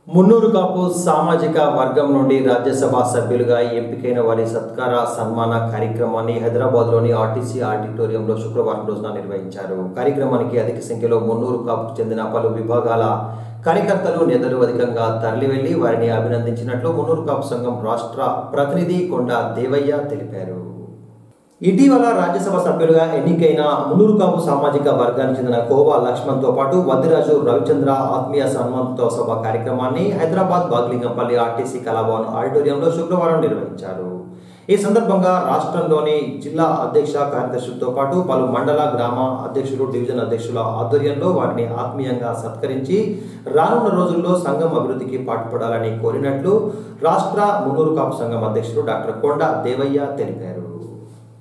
మున్నూరు కాపు సామాజిక వర్గం నుండి రాజ్యసభ సభ్యులుగా ఎంపికైన వారి సత్కార సన్మాన కార్యక్రమాన్ని హైదరాబాద్లోని ఆర్టీసీ ఆడిటోరియంలో శుక్రవారం రోజున నిర్వహించారు కార్యక్రమానికి అధిక సంఖ్యలో మున్నూరు కాపుకు చెందిన పలు విభాగాల కార్యకర్తలు నేతలు అధికంగా తరలివెళ్లి వారిని అభినందించినట్లు మున్నూరు కాపు సంఘం రాష్ట్ర ప్రతినిధి కొండ దేవయ్య తెలిపారు ఇటీవల రాజ్యసభ సభ్యులుగా ఎన్నికైన మున్నూరు కాపు సామాజిక వర్గానికి చెందిన కోవా లక్ష్మణ్తో పాటు వద్దిరాజు రవిచంద్ర ఆత్మీయ సన్మానోత్సవ సభ కార్యక్రమాన్ని హైదరాబాద్ బాగ్లింగంపల్లి ఆర్టీసీ కళాభవన్ ఆడిటోరియంలో శుక్రవారం నిర్వహించారు ఈ సందర్భంగా రాష్ట్రంలోని జిల్లా అధ్యక్ష కార్యదర్శులతో పాటు పలు మండల గ్రామ అధ్యక్షులు డివిజన్ అధ్యక్షుల ఆధ్వర్యంలో వారిని ఆత్మీయంగా సత్కరించి రానున్న రోజుల్లో సంఘం అభివృద్ధికి పాటుపడాలని కోరినట్లు రాష్ట్ర మున్నూరు కాపు సంఘం అధ్యక్షులు డాక్టర్ కొండ దేవయ్య తెలిపారు